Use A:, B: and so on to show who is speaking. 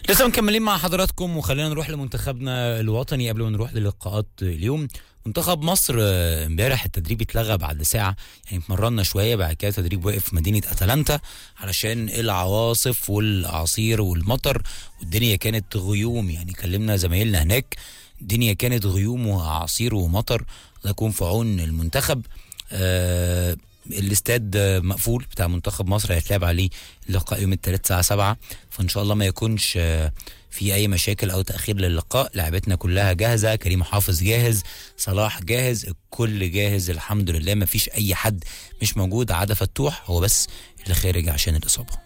A: لسه مكملين مع حضراتكم وخلينا نروح لمنتخبنا الوطني قبل ما نروح للقاءات اليوم منتخب مصر آه، امبارح التدريب اتلغى بعد ساعة يعني اتمرنا شوية بعد كده تدريب وقف في مدينة أتلانتا علشان العواصف والأعاصير والمطر والدنيا كانت غيوم يعني كلمنا زمايلنا هناك الدنيا كانت غيوم وأعاصير ومطر الله يكون في عون المنتخب آه الاستاد آه، مقفول بتاع منتخب مصر هيتلعب عليه اللقاء يوم الثلاث الساعة 7 فإن شاء الله ما يكونش آه، في أي مشاكل أو تأخير للقاء لعبتنا كلها جاهزة كريم حافظ جاهز صلاح جاهز الكل جاهز الحمد لله ما فيش أي حد مش موجود عدا فتوح هو بس اللي خارج عشان الإصابة